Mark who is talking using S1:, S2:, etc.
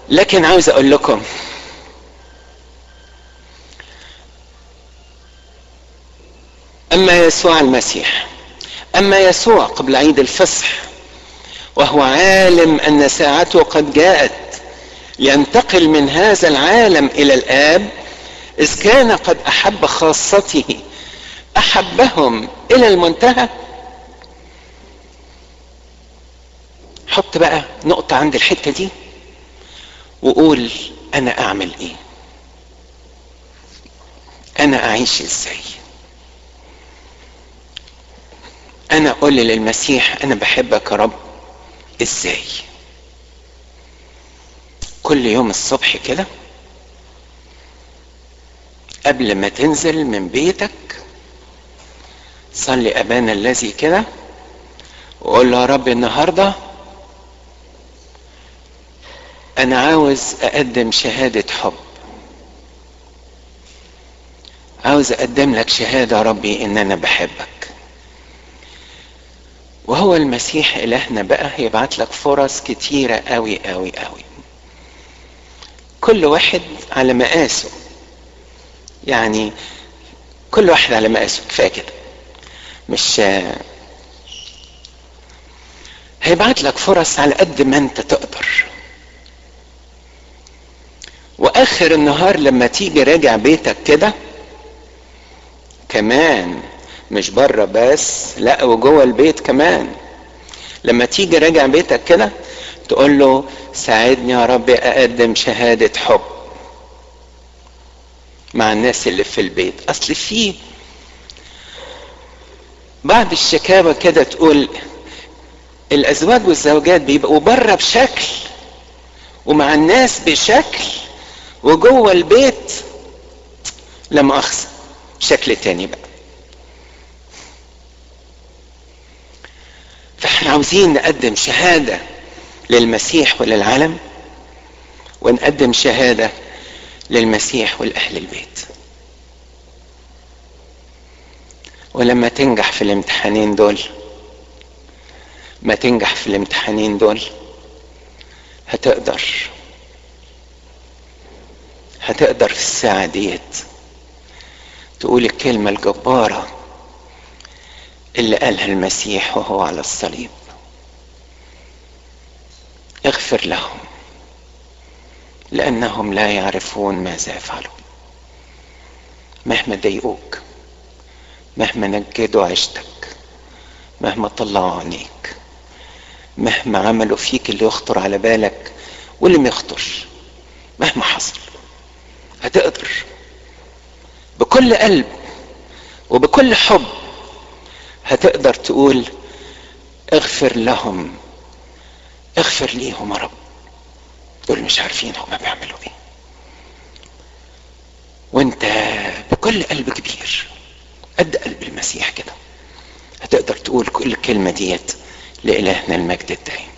S1: لكن عاوز اقول لكم اما يسوع المسيح اما يسوع قبل عيد الفصح وهو عالم ان ساعته قد جاءت لينتقل من هذا العالم الى الاب اذ كان قد احب خاصته احبهم الى المنتهى حط بقى نقطة عند الحتة دي وقول انا اعمل ايه انا اعيش ازاي انا اقول للمسيح انا بحبك يا رب ازاي كل يوم الصبح كده قبل ما تنزل من بيتك صلي ابانا الذي كده وقول له يا رب النهارده انا عاوز اقدم شهاده حب عاوز اقدم لك شهاده يا ربي ان انا بحبك وهو المسيح الهنا بقى هيبعت لك فرص كتيره قوي قوي قوي كل واحد على مقاسه يعني كل واحد على مقاسه كفايه كده مش هيبعت لك فرص على قد ما انت تقدر واخر النهار لما تيجي راجع بيتك كده كمان مش بره بس لا وجوه البيت كمان لما تيجي راجع بيتك كده تقول له ساعدني يا رب اقدم شهادة حب مع الناس اللي في البيت اصل في بعض الشكاوى كده تقول الازواج والزوجات بيبقوا بره بشكل ومع الناس بشكل وجوه البيت لا مؤاخذة بشكل تاني بقى فاحنا عاوزين نقدم شهادة للمسيح وللعالم ونقدم شهادة للمسيح ولأهل البيت ولما تنجح في الامتحانين دول ما تنجح في الامتحانين دول هتقدر هتقدر في الساعة ديت تقول الكلمة الجبارة اللي قالها المسيح وهو على الصليب اغفر لهم لأنهم لا يعرفون ماذا يفعلون مهما ضايقوك مهما نجدوا عيشتك مهما طلعوا عينيك مهما عملوا فيك اللي يخطر على بالك واللي ما يخطرش مهما حصل هتقدر بكل قلب وبكل حب هتقدر تقول اغفر لهم اغفر ليهم يا رب دول مش عارفين هما بيعملوا ايه وانت بكل قلب كبير قد قلب المسيح كده هتقدر تقول كل الكلمة ديت لإلهنا المجد الدائم